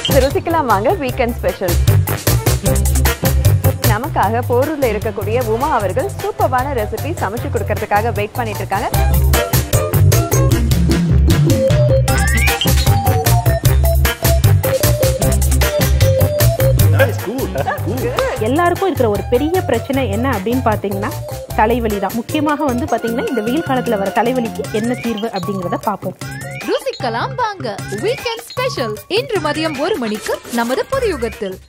ருசிக்கலாம் வாங்க weekend special நமக்காக போரூர்ல இருக்கக்கூடிய உமா அவர்கள் சூப்பரான ரெசிபி சமைச்சு கொடுக்கறதுக்காக வெயிட் பண்ணிட்டு இருக்காங்க எல்லாருக்கும் இருக்கிற ஒரு பெரிய பிரச்சனை என்ன அப்படின்னு பார்த்தீங்கன்னா தலைவலி தான் முக்கியமாக வந்து பார்த்தீங்கன்னா இந்த வெயில் காலத்தில் வர தலைவலிக்கு என்ன தீர்வு அப்படிங்கிறத பார்ப்போம் ருசிக்கலாம் வாங்க வீக்கெண்ட் ஸ்பெஷல் இன்று மதியம் ஒரு மணிக்கு நமது புதியுகத்தில்